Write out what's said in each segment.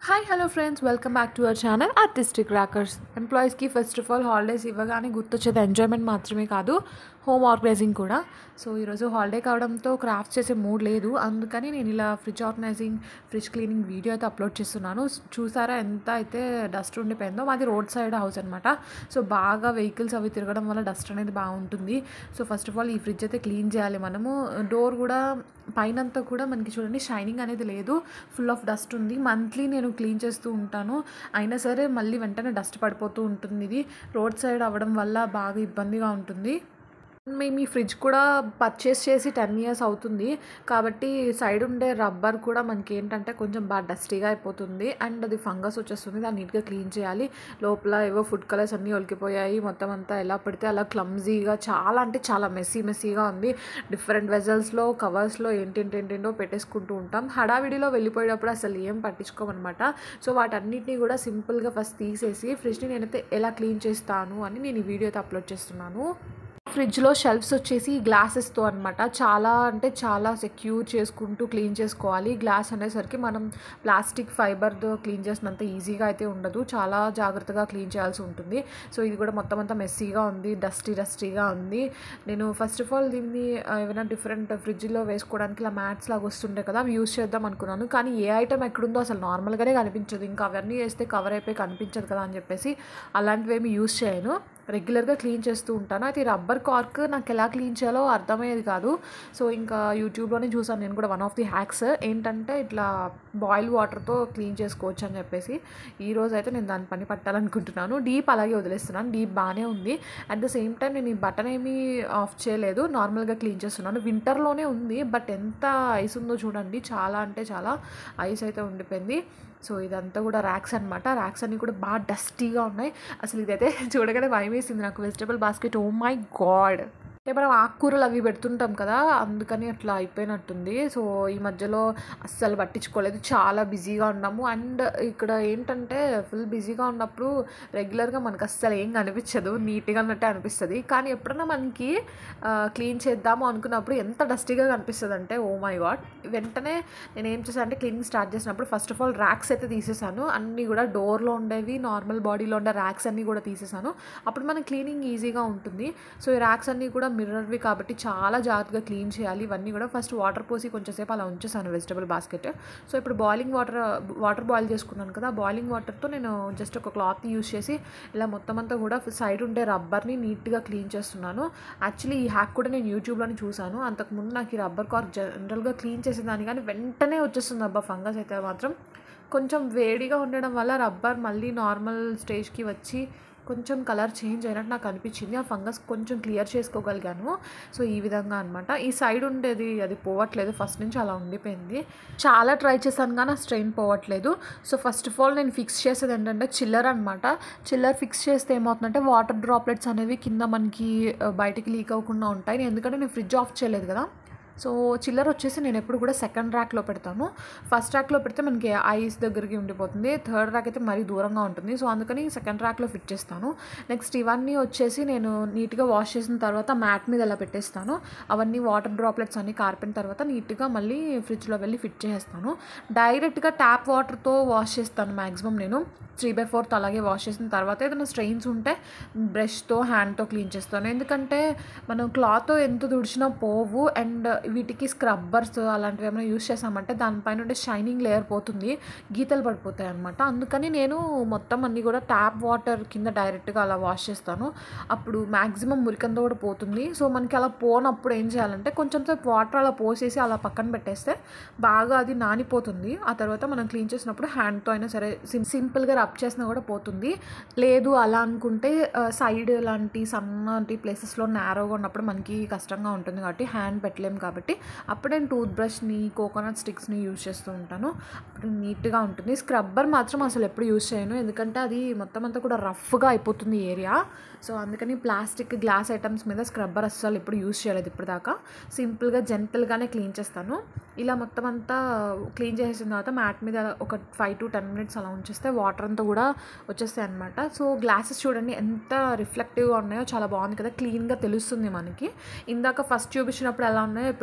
hi hello friends welcome back to our channel artistic rockers ఎంప్లాయీస్కి first of all holidays ఇవ్వగానే గుర్తొచ్చేది enjoyment మాత్రమే కాదు హోమ్ ఆర్గనైజింగ్ కూడా సో ఈరోజు హాలిడే కావడంతో క్రాఫ్ట్ చేసే మూడ్ లేదు అందుకని నేను ఇలా fridge organising fridge cleaning video అయితే అప్లోడ్ చేస్తున్నాను చూసారా ఎంత అయితే డస్ట్ ఉండిపోయిందో మాది రోడ్ సైడ్ హౌస్ అనమాట సో బాగా వెహికల్స్ అవి తిరగడం వల్ల డస్ట్ అనేది బాగుంటుంది సో ఫస్ట్ ఆఫ్ ఆల్ ఈ ఫ్రిడ్జ్ అయితే క్లీన్ చేయాలి మనము డోర్ కూడా పైనంతా కూడా మనకి చూడండి షైనింగ్ అనేది లేదు ఫుల్ ఆఫ్ డస్ట్ ఉంది మంత్లీ నేను క్లీన్ చేస్తూ ఉంటాను అయినా సరే మళ్ళీ వెంటనే డస్ట్ పడిపోతూ ఉంటుంది ఇది రోడ్ సైడ్ అవ్వడం వల్ల బాగా ఇబ్బందిగా ఉంటుంది మేము ఈ ఫ్రిడ్జ్ కూడా పర్చేస్ చేసి టెన్ ఇయర్స్ అవుతుంది కాబట్టి సైడ్ ఉండే రబ్బర్ కూడా మనకి ఏంటంటే కొంచెం బాగా డస్టీగా అయిపోతుంది అండ్ అది ఫంగస్ వచ్చేస్తుంది దాన్ని నీట్గా క్లీన్ చేయాలి లోపల ఏవో ఫుడ్ కలర్స్ అన్నీ ఒలికిపోయాయి మొత్తం అంతా ఎలా పడితే అలా క్లమ్జీగా చాలా అంటే చాలా మెస్సీ మెస్సీగా ఉంది డిఫరెంట్ వెజల్స్లో కవర్స్లో ఏంటేంటేంటో పెట్టేసుకుంటూ ఉంటాం హడావిడిలో వెళ్ళిపోయేటప్పుడు అసలు ఏం పట్టించుకోమన్నమాట సో వాటన్నిటిని కూడా సింపుల్గా ఫస్ట్ తీసేసి ఫ్రిడ్జ్ని నేనైతే ఎలా క్లీన్ చేస్తాను అని నేను ఈ వీడియో అయితే అప్లోడ్ చేస్తున్నాను ఫ్రిడ్జ్లో షెల్ఫ్స్ వచ్చేసి గ్లాసెస్తో అనమాట చాలా అంటే చాలా సెక్యూర్ చేసుకుంటూ క్లీన్ చేసుకోవాలి గ్లాస్ అనేసరికి మనం ప్లాస్టిక్ ఫైబర్తో క్లీన్ చేసినంత ఈజీగా అయితే ఉండదు చాలా జాగ్రత్తగా క్లీన్ చేయాల్సి ఉంటుంది సో ఇది కూడా మొత్తం అంతా మెస్సీగా ఉంది డస్టీ డస్టీగా ఉంది నేను ఫస్ట్ ఆఫ్ ఆల్ దీన్ని ఆ, ఏమైనా డిఫరెంట్ ఫ్రిడ్జ్లో వేసుకోవడానికి ఇలా మ్యాట్స్ లాగా వస్తుంటాయి కదా అవి యూస్ చేద్దాం అనుకున్నాను కానీ ఏ ఐటమ్ ఎక్కడుందో అసలు నార్మల్గానే కనిపించదు ఇంకా అవన్నీ వేస్తే కవర్ అయిపోయి కనిపించదు కదా అని చెప్పేసి అలాంటివి ఏమి యూస్ చేయను రెగ్యులర్గా క్లీన్ చేస్తూ ఉంటాను అయితే ఈ రబ్బర్ కార్క్ నాకు ఎలా క్లీన్ చేయాలో అర్థమయ్యేది కాదు సో ఇంకా యూట్యూబ్లోనే చూసాను నేను కూడా వన్ ఆఫ్ ది హ్యాక్స్ ఏంటంటే ఇట్లా బాయిల్ వాటర్తో క్లీన్ చేసుకోవచ్చు అని చెప్పేసి ఈ రోజు అయితే నేను దాని పని పట్టాలనుకుంటున్నాను డీప్ అలాగే వదిలేస్తున్నాను డీప్ బాగానే ఉంది అట్ ద సేమ్ టైం నేను ఈ బటన్ ఏమీ ఆఫ్ చేయలేదు నార్మల్గా క్లీన్ చేస్తున్నాను వింటర్లోనే ఉంది బట్ ఎంత ఐస్ ఉందో చూడండి చాలా అంటే చాలా ఐస్ అయితే ఉండిపోయింది సో ఇదంతా కూడా ర్యాక్స్ అనమాట ర్యాక్స్ అన్నీ కూడా బాగా డస్టీగా ఉన్నాయి అసలు ఇదైతే చూడగానే భయం వేసింది నాకు vegetable basket oh my god అంటే మనం ఆకుకూరలు అవి పెడుతుంటాం కదా అందుకని అట్లా అయిపోయినట్టుంది సో ఈ మధ్యలో అస్సలు పట్టించుకోలేదు చాలా బిజీగా ఉన్నాము అండ్ ఇక్కడ ఏంటంటే ఫుల్ బిజీగా ఉన్నప్పుడు రెగ్యులర్గా మనకు అస్సలు ఏం కనిపించదు నీట్గా అన్నట్టే అనిపిస్తుంది కానీ ఎప్పుడైనా మనకి క్లీన్ చేద్దాము అనుకున్నప్పుడు ఎంత డస్టీగా కనిపిస్తుంది అంటే ఓ మై గాడ్ వెంటనే నేను ఏం చేశాను అంటే క్లీనింగ్ స్టార్ట్ చేసినప్పుడు ఫస్ట్ ఆఫ్ ఆల్ ర్యాక్స్ అయితే తీసేసాను అన్నీ కూడా డోర్లో ఉండేవి నార్మల్ బాడీలో ఉండే ర్యాక్స్ అన్నీ కూడా తీసేసాను అప్పుడు మన క్లీనింగ్ ఈజీగా ఉంటుంది సో ఈ ర్యాక్స్ అన్నీ కూడా మిర్రర్వి కాబట్టి చాలా జాగ్రత్తగా క్లీన్ చేయాలి ఇవన్నీ కూడా ఫస్ట్ వాటర్ పోసి కొంచెంసేపు అలా ఉంచేసాను వెజిటబుల్ బాస్కెట్ సో ఇప్పుడు బాయిలింగ్ వాటర్ వాటర్ బాయిల్ చేసుకున్నాను కదా బాయిలింగ్ వాటర్తో నేను జస్ట్ ఒక క్లాత్ యూస్ చేసి ఇలా మొత్తం అంతా కూడా సైడ్ ఉండే రబ్బర్ని నీట్గా క్లీన్ చేస్తున్నాను యాక్చువల్లీ ఈ హ్యాక్ కూడా నేను యూట్యూబ్లోనే చూసాను అంతకుముందు నాకు ఈ రబ్బర్ కార్క్ జనరల్గా క్లీన్ చేసేదాన్ని కానీ వెంటనే వచ్చేస్తుంది అబ్బా ఫంగస్ అయితే మాత్రం కొంచెం వేడిగా ఉండడం వల్ల రబ్బర్ మళ్ళీ నార్మల్ స్టేజ్కి వచ్చి కొంచెం కలర్ చేంజ్ అయినట్టు నాకు అనిపించింది ఆ ఫంగస్ కొంచెం క్లియర్ చేసుకోగలిగాను సో ఈ విధంగా అనమాట ఈ సైడ్ ఉండేది అది పోవట్లేదు ఫస్ట్ నుంచి అలా ఉండిపోయింది చాలా ట్రై చేశాను కానీ ఆ స్ట్రెయిన్ పోవట్లేదు సో ఫస్ట్ ఆఫ్ ఆల్ నేను ఫిక్స్ చేసేది ఏంటంటే చిల్లర్ అనమాట చిల్లర్ ఫిక్స్ చేస్తే ఏమవుతుందంటే వాటర్ డ్రాప్లెట్స్ అనేవి కింద మనకి ఆ, బయటికి లీక్ అవ్వకుండా ఉంటాయి ఎందుకంటే నేను ఫ్రిడ్జ్ ఆఫ్ చేయలేదు కదా సో చిల్లర వచ్చేసి నేను ఎప్పుడు కూడా సెకండ్ ర్యాక్లో పెడతాను ఫస్ట్ ర్యాక్లో పెడితే మనకి ఐస్ దగ్గరికి ఉండిపోతుంది థర్డ్ ర్యాక్ అయితే మరీ దూరంగా ఉంటుంది సో అందుకని సెకండ్ ర్యాక్లో ఫిట్ చేస్తాను నెక్స్ట్ ఇవన్నీ వచ్చేసి నేను నీట్గా వాష్ చేసిన తర్వాత మ్యాట్ మీద ఇలా పెట్టేస్తాను అవన్నీ వాటర్ డ్రాప్లెట్స్ అన్ని కారిపోయిన తర్వాత నీట్గా మళ్ళీ ఫ్రిడ్జ్లో వెళ్ళి ఫిట్ చేసేస్తాను డైరెక్ట్గా ట్యాప్ వాటర్తో వాష్ చేస్తాను మ్యాక్సిమం నేను త్రీ బై ఫోర్త్ అలాగే వాష్ చేసిన తర్వాత ఏదైనా స్ట్రెయిన్స్ ఉంటే బ్రష్తో హ్యాండ్తో క్లీన్ చేస్తాను ఎందుకంటే మనం క్లాత్ ఎంత తుడిచినా పోవు అండ్ వీటికి స్క్రబ్బర్స్ అలాంటివి ఏమైనా యూస్ చేసామంటే దానిపైన ఉండే షైనింగ్ లేయర్ పోతుంది గీతలు పడిపోతాయి అనమాట అందుకని నేను మొత్తం అన్నీ కూడా ట్యాప్ వాటర్ కింద డైరెక్ట్గా అలా వాష్ చేస్తాను అప్పుడు మ్యాక్సిమం మురికంతా కూడా పోతుంది సో మనకి అలా పోనప్పుడు ఏం చేయాలంటే కొంచెం సేపు వాటర్ అలా పోసేసి అలా పక్కన పెట్టేస్తే బాగా అది నానిపోతుంది ఆ తర్వాత మనం క్లీన్ చేసినప్పుడు హ్యాండ్తో అయినా సరే సిం సింపుల్గా రబ్ చేసినా కూడా పోతుంది లేదు అలా అనుకుంటే సైడ్ లాంటి సన్నటి ప్లేసెస్లో నేరోగా ఉన్నప్పుడు మనకి కష్టంగా ఉంటుంది కాబట్టి హ్యాండ్ పెట్టలేము కాబట్టి అప్పుడు నేను టూత్ బ్రష్ని కోకోనట్ స్టిక్స్ని యూజ్ చేస్తూ ఉంటాను అప్పుడు నీట్గా ఉంటుంది స్క్రబ్బర్ మాత్రం అసలు ఎప్పుడు యూజ్ చేయను ఎందుకంటే అది మొత్తం అంతా కూడా రఫ్గా అయిపోతుంది ఏరియా సో అందుకని ప్లాస్టిక్ గ్లాస్ ఐటమ్స్ మీద స్క్రబ్బర్ అస్సలు ఎప్పుడు యూజ్ చేయలేదు ఇప్పటిదాకా సింపుల్గా జెంటల్గానే క్లీన్ చేస్తాను ఇలా మొత్తం అంతా క్లీన్ చేసిన తర్వాత మ్యాట్ మీద ఒక ఫైవ్ టు టెన్ మినిట్స్ అలా ఉంచేస్తే వాటర్ అంతా కూడా వచ్చేస్తాయి అనమాట సో గ్లాసెస్ చూడండి ఎంత రిఫ్లెక్టివ్గా ఉన్నాయో చాలా బాగుంది కదా క్లీన్గా తెలుస్తుంది మనకి ఇందాక ఫస్ట్ చూపించినప్పుడు ఎలా ఉన్నాయో ఇప్పుడు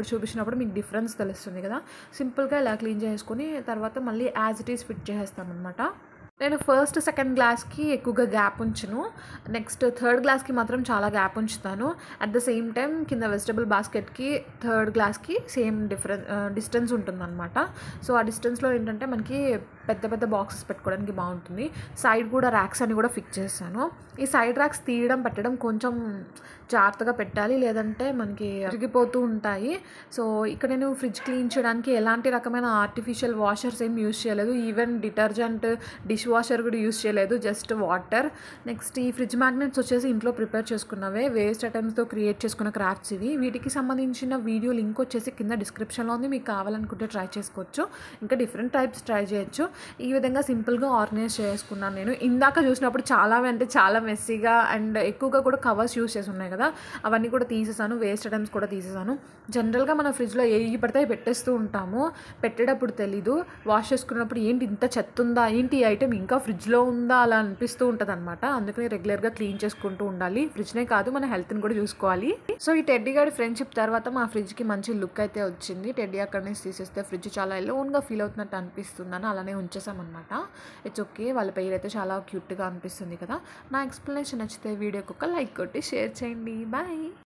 ఇక్కడ చూపించినప్పుడు మీకు డిఫరెన్స్ తెలుస్తుంది కదా సింపుల్గా ఇలా క్లీన్ చేసుకొని తర్వాత మళ్ళీ యాజ్ ఇట్ ఈస్ ఫిట్ చేసేస్తాను అనమాట నేను ఫస్ట్ సెకండ్ గ్లాస్కి ఎక్కువగా గ్యాప్ ఉంచును నెక్స్ట్ థర్డ్ గ్లాస్కి మాత్రం చాలా గ్యాప్ ఉంచుతాను అట్ ద సేమ్ టైం కింద వెజిటబుల్ బాస్కెట్కి థర్డ్ గ్లాస్కి సేమ్ డిఫరెన్ డిస్టెన్స్ ఉంటుందన్నమాట సో ఆ డిస్టెన్స్లో ఏంటంటే మనకి పెద్ద పెద్ద బాక్సెస్ పెట్టుకోవడానికి బాగుంటుంది సైడ్ కూడా ర్యాక్స్ అని కూడా ఫిక్స్ చేస్తాను ఈ సైడ్ ర్యాక్స్ తీయడం పెట్టడం కొంచెం జాగ్రత్తగా పెట్టాలి లేదంటే మనకి అరిగిపోతూ ఉంటాయి సో ఇక్కడ నేను ఫ్రిడ్జ్ క్లీన్ చేయడానికి ఎలాంటి రకమైన ఆర్టిఫిషియల్ వాషర్స్ ఏం యూస్ చేయలేదు ఈవెన్ డిటర్జెంట్ డిష్ వాషర్ కూడా యూస్ చేయలేదు జస్ట్ వాటర్ నెక్స్ట్ ఈ ఫ్రిడ్జ్ మ్యాగ్నెట్స్ వచ్చేసి ఇంట్లో ప్రిపేర్ చేసుకున్నవే వేస్ట్ ఐటమ్స్తో క్రియేట్ చేసుకున్న క్రాఫ్ట్స్ ఇవి వీటికి సంబంధించిన వీడియో లింక్ వచ్చేసి కింద డిస్క్రిప్షన్లో ఉంది మీకు కావాలనుకుంటే ట్రై చేసుకోవచ్చు ఇంకా డిఫరెంట్ టైప్స్ ట్రై చేయొచ్చు ఈ విధంగా సింపుల్గా ఆర్గనైజ్ చేసుకున్నాను నేను ఇందాక చూసినప్పుడు చాలా అంటే చాలా మెస్సీగా అండ్ ఎక్కువగా కూడా కవర్స్ యూస్ చేసి ఉన్నాయి కదా అవన్నీ కూడా తీసేసాను వేస్ట్ ఐటమ్స్ కూడా తీసేసాను జనరల్గా మన ఫ్రిడ్జ్లో ఏ పడితే అవి పెట్టేస్తూ ఉంటాము పెట్టేటప్పుడు తెలీదు వాష్ చేసుకున్నప్పుడు ఏంటి ఇంత చెత్త ఉందా ఏంటి ఈ ఐటెం ఇంకా ఫ్రిడ్జ్లో ఉందా అలా అనిపిస్తూ ఉంటుంది అనమాట అందుకని రెగ్యులర్గా క్లీన్ చేసుకుంటూ ఉండాలి ఫ్రిడ్జ్నే కాదు మన హెల్త్ని కూడా చూసుకోవాలి సో ఈ టెడ్డీ గారి ఫ్రెండ్షిప్ తర్వాత మా ఫ్రిడ్జ్కి మంచి లుక్ అయితే వచ్చింది టెడ్డీ అక్కడి నుంచి తీసేస్తే ఫ్రిడ్జ్ చాలా ఎలోన్గా ఫీల్ అవుతున్నట్టు అనిపిస్తుందని అలానే ఉంచేసామన్నమాట ఇట్స్ ఓకే వాళ్ళ పేరు అయితే చాలా క్యూట్గా అనిపిస్తుంది కదా నా ఎక్స్ప్లెనేషన్ నచ్చితే వీడియోకి ఒక లైక్ కొట్టి షేర్ చేయండి బాయ్